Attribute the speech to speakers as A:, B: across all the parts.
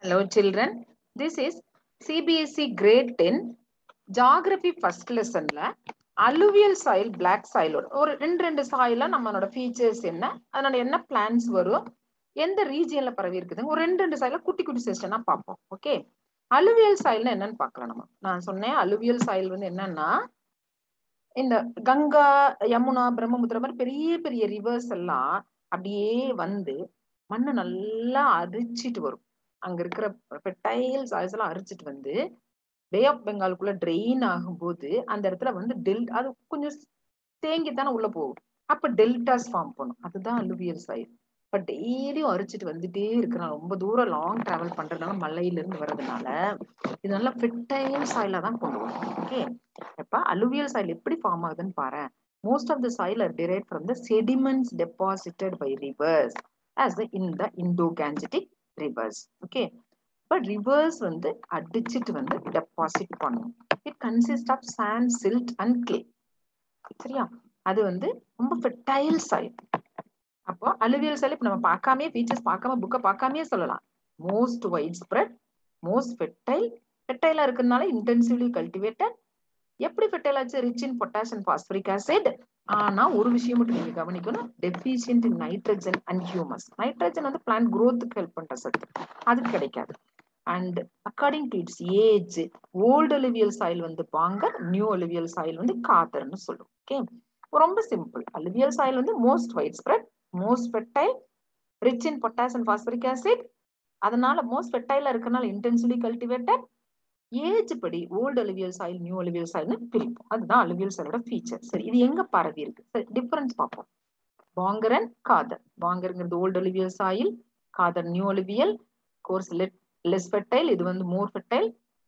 A: Hello children, this is CBSE grade 10 geography first lessonல alluvial soil black soil ஒரு ரெண்டு ரெண்டு சாயில நம்மளோட ஃபீச்சர்ஸ் என்ன அதனோட என்ன பிளான்ஸ் வரும் எந்த ரீஜியன்ல பரவி இருக்குது ஒரு ரெண்டு ரெண்டு சாயில குட்டி குட்டி செஷனா பார்ப்போம் ஓகே அலுவியல் சாயில்னா என்னன்னு பார்க்கலாம் நம்ம நான் சொன்னேன் அலுவியல் சாயில் வந்து என்னன்னா இந்த கங்கா யமுனா பிரம்மபுத்திர மாதிரி பெரிய பெரிய ரிவர்ஸ் எல்லாம் அப்படியே வந்து மண்ணை நல்லா அரிச்சிட்டு வரும் அங்க இருக்கிற ஃபெர்டைல் சாயில்ஸ் எல்லாம் அரிச்சிட்டு வந்து பே ஆஃப் பெங்காலுக்குள்ள ட்ரெயின் ஆகும்போது அந்த இடத்துல வந்து டெல் அது கொஞ்சம் தேங்கித்தானே உள்ள போகும் அப்ப டெல்டாஸ் ஃபார்ம் பண்ணும் அதுதான் அலுவியல் சாயில் இப்ப டெய்லியும் அரிச்சிட்டு வந்துட்டே இருக்கிறான் ரொம்ப தூரம் லாங் டிராவல் பண்றதுனால மலையில இருந்து வர்றதுனால இது நல்லா ஃபெர்டைல் சாயிலா தான் கொண்டு வரும் ஓகே இப்ப அலுவியல் சாயில் எப்படி ஃபார்ம் ஆகுதுன்னு பாரு most of the soil are derived from the sediments deposited by rivers as the in the Indo-Gangetic rivers. Okay. But rivers வந்து அடிச்சிட்டு வந்து டெபாசிட் பண்ணும் it consist of sand silt and clay சரியா அது வந்து ரொம்ப ஃபெர்டைல் சாயில் அப்போ alluvial soil இப்போ நம்ம பார்க்காமே ஃபீச்சர்ஸ் பார்க்காம புக்கை பார்க்காமே சொல்லலாம் most widespread most fertile ஃபெர்டைலா இருக்கிறதுனால இன்டென்சிவ்லி கல்டிவேட்டட் எப்படி ஃபெர்டைல் ஆச்சு rich in potash and phosphoric acid ஆனா ஒரு விஷயம் மட்டும் நீங்க கவனிக்கணும் deficient in nitrogen and humus nitrogen வந்து பிளான்ட் குரோத்துக்கு ஹெல்ப் பண்ற சத்து அது கிடைக்காது and according to its age old alluvial soil வந்து பாங்கர் நியூ அலுவியல் சாயில் வந்து காத்தர்னு சொல்லும் ஓகே ரொம்ப சிம்பிள் அலுவியல் சாயில் வந்து most widespread most fertile rich in potash and phosphoric acid அதனால மோஸ்ட் ஃபெர்டைலா இருக்கனால இன்டென்சிவ்லி கல்டிவேட்டட் ஏஜ் படி old alluvial soil new alluvial சாயில்னு பிரிப்போம் அதுதான் அலுவியல் சாயிலோட ஃபீச்சர் சரி இது எங்க பரவி இருக்கு சரி டிஃபரன்ஸ் பார்ப்போம் பாங்கர் அண்ட் காதர் பாங்கருங்கிறது old alluvial soil khadar new alluvial coarse let less fertile இது வந்து more fertile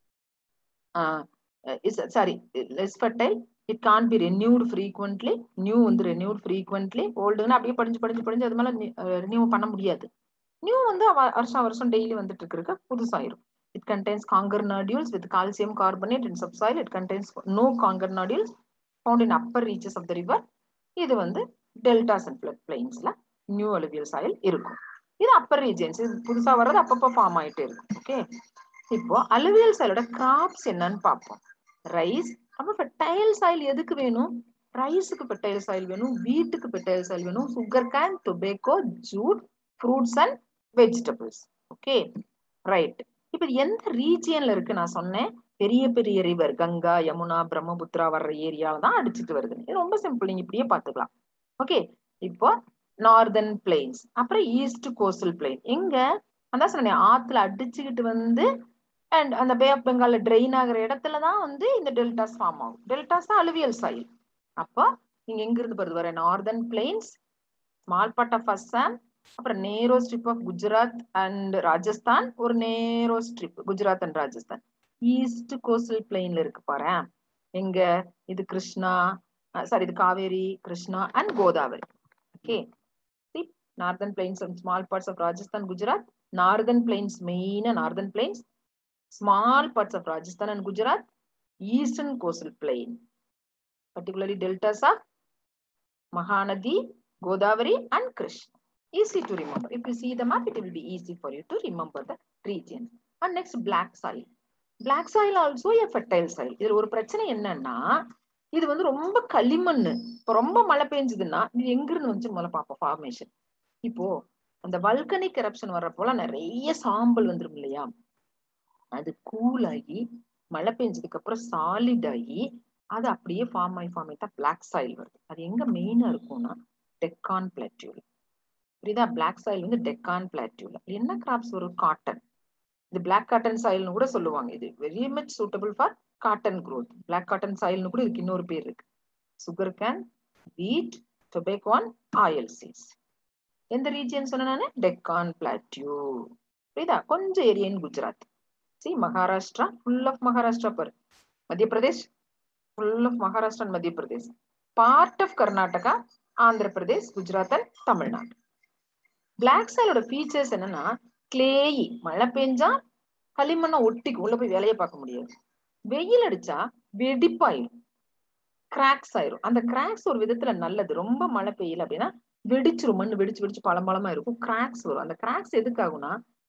A: sorry less fertile it can be renewed frequently new வந்து ரெனியூட் ஃப்ரீக்வெண்ட்லி ஓல்டுன்னு அப்படியே படிஞ்சு படிஞ்சு படிஞ்சு அது மேல ரெனியூ பண்ண முடியாது நியூ வந்து வருஷம் வருஷம் டெய்லி வந்துட்டு இருக்கு புதுசாயிரும் It contains conger nodules with calcium carbonate in subsoil. It contains no conger nodules found in upper reaches of the river. இது வந்து டெல்டாஸ் அண்ட் ஃபிளட் பிளைன்ஸ்ல நியூ அலுவியல் சாயில் இருக்கும் இது அப்பர் ரீஜன்ஸ் இது புதுசா வர்றது அப்பப்போ ஃபார்ம் ஆயிட்டே இருக்கும் ஓகே இப்போ அலுவியல் சாயிலோட கிராப்ஸ் என்னன்னு பார்ப்போம் ரைஸ் அப்ப ஃபெர்டைல் சாயில் எதுக்கு வேணும் ரைஸுக்கு ஃபெர்டைல் சாயில் வேணும் வீட்டுக்கு ஃபெர்டைல் சாயில் வேணும் sugarcane tobacco jute fruits and vegetables okay right இப்ப எந்த ரீஜியன்ல இருக்கு நான் சொன்னேன் பெரிய பெரிய ரிவர் கங்கா யமுனா பிரம்மபுத்திரா வர்ற ஏரியால தான் அடிச்சுட்டு வருது இது ரொம்ப சிம்பிள் நீங்க இப்படியே பாத்துக்கலாம் ஓகே இப்போ நார்தன் பிளெயின்ஸ் அப்புறம் ஈஸ்ட் கோஸ்டல் பிளெயின் எங்க அதான் சொன்னேன் ஆத்துல அடிச்சுக்கிட்டு வந்து அண்ட் அந்த பே ஆஃப் பெங்கால்ல ட்ரெயின் ஆகிற இடத்துல தான் வந்து இந்த டெல்டாஸ் ஃபார்ம் ஆகும் டெல்டாஸ் தான் அலுவியல் சாயில் அப்போ நீங்க எங்க இருந்து வருது வர northern plains small part of Assam அப்புறம் narrow strip of Gujarat and Rajasthan ஒரு narrow strip Gujarat and Rajasthan east coastal பிளெயின்ல இருக்கு பாரு எங்க இது கிருஷ்ணா சாரி இது Kaveri Krishna and Godavari okay northern plains and small parts of Rajasthan Gujarat northern plains மெயினா northern plains small parts of Rajasthan and Gujarat eastern coastal plain particularly deltas of Mahanadi Godavari and Krishna easy to remember. If you see the map, it will be easy for you to remember the regions. And next, black soil. Black soil also a fertile soil. இதுல ஒரு பிரச்சனை என்னன்னா இது வந்து ரொம்ப களிமண் இப்போ ரொம்ப மழை பெஞ்சதுன்னா இது எங்க இருந்து வந்து முதல்ல பார்ப்போம் ஃபார்மேஷன் இப்போ அந்த வல்கனிக் கரப்ஷன் வர்றப்போல நிறைய சாம்பல் வந்துரும் இல்லையா அது கூல் ஆகி மழை பெஞ்சதுக்கு அப்புறம் சாலிட் ஆகி அது அப்படியே ஃபார்ம் ஆகி ஃபார்ம் ஆகி தான் பிளாக் சாயில் வருது அது எங்க மெயினா இருக்கும்னா டெக்கான் பிளாட்யூல புரியுதா பிளாக் சாயில் வந்து டெக்கான் பிளாட்யூல என்ன கிராப்ஸ் வரும் காட்டன் இது பிளாக் காட்டன் சாயில்னு கூட சொல்லுவாங்க இது very much suitable for cotton growth black cotton சாயில்னு கூட இதுக்கு இன்னொரு பேர் இருக்கு sugarcane wheat tobacco oilseeds எந்த ரீஜியன் சொன்ன நானு டெக்கான் பிளாட்யூ புரியுதா கொஞ்சம் ஏரியா இன் குஜராத் சி மகாராஷ்டிரா ஃபுல் ஆஃப் மகாராஷ்டிரா பாரு Madhya Pradesh full of Maharashtra and Madhya Pradesh part of Karnataka Andhra Pradesh Gujarat and Tamil Nadu black சாயிலோட ஃபீச்சர்ஸ் என்னன்னா கிளேயி மழை பெஞ்சா களிமண்ணை ஒட்டிக்கும் உள்ள போய் வேலையை பார்க்க முடியாது வெயில் அடிச்சா வெடிப்பாயிரும் கிராக்ஸ் ஆயிரும் அந்த கிராக்ஸ் ஒரு விதத்துல நல்லது ரொம்ப மழை பெய்யல அப்படின்னா வெடிச்சிரும் மண் வெடிச்சு வெடிச்சு பழம்பழமா இருக்கும் கிராக்ஸ் வரும் அந்த கிராக்ஸ் எதுக்காகும்னா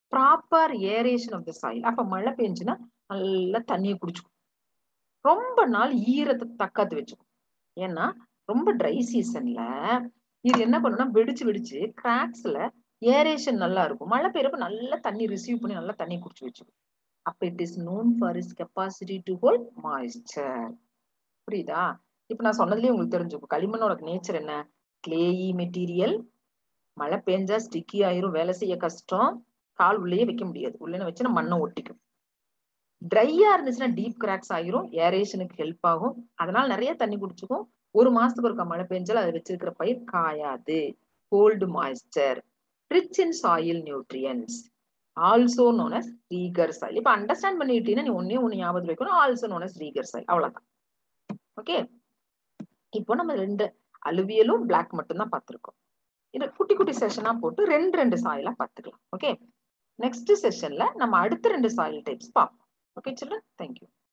A: proper aeration of the soil அப்ப மழை பெஞ்சுன்னா நல்லா தண்ணியை குடிச்சுக்கும் ரொம்ப நாள் ஈரத்தை தக்காத்து வச்சுக்கும் ஏன்னா ரொம்ப ட்ரை சீசன்ல இது என்ன பண்ணும்னா வெடிச்சு வெடிச்சு கிராக்ஸ்ல ஏரேஷன் நல்லா இருக்கும் மழை பெய்யறப்ப நல்லா தண்ணி ரிசீவ் பண்ணி நல்லா தண்ணி குடிச்சு வச்சுக்கும் அப்ப it is known for is capacity to hold moisture புரியுதா இப்ப நான் சொன்னதுலயே உங்களுக்கு தெரிஞ்சுக்கும் களிமண்ணோட நேச்சர் என்ன கிளேயி மெட்டீரியல் மழை பெஞ்சா ஸ்டிக்கி ஆயிரும் வேலை செய்ய கஷ்டம் கால் உள்ளேயே வைக்க முடியாது உள்ளே வச்சுன்னா மண்ணை ஒட்டிக்கும் ட்ரையா இருந்துச்சுன்னா டீப் கிராக்ஸ் ஆயிரும் ஏரேஷனுக்கு ஹெல்ப் ஆகும் அதனால நிறைய தண்ணி குடிச்சுக்கும் ஒரு மாசத்துக்கு ஒருக்கா மழை பெஞ்சால் அது வச்சிருக்கிற பயிர் காயாது hold moisture rich in soil nutrients also known as regur soil இப்ப அண்டர்ஸ்டாண்ட் பண்ணிட்டீங்கன்னா நீ ஒன்னே ஒண்ணு ஞாபகம் வைக்கணும் also known as regur soil அவ்வளவுதான் ஓகே இப்போ நம்ம ரெண்டு அலுவியலும் பிளாக் மட்டும் தான் பார்த்திருக்கோம் இது குட்டி குட்டி செஷனா போட்டு ரெண்டு ரெண்டு சாயிலா பார்த்துக்கலாம் ஓகே நெக்ஸ்ட் செஷன்ல நம்ம அடுத்த ரெண்டு சாயில் டைப்ஸ் பார்ப்போம் ஓகே சில்ட்ரன் தேங்க்யூ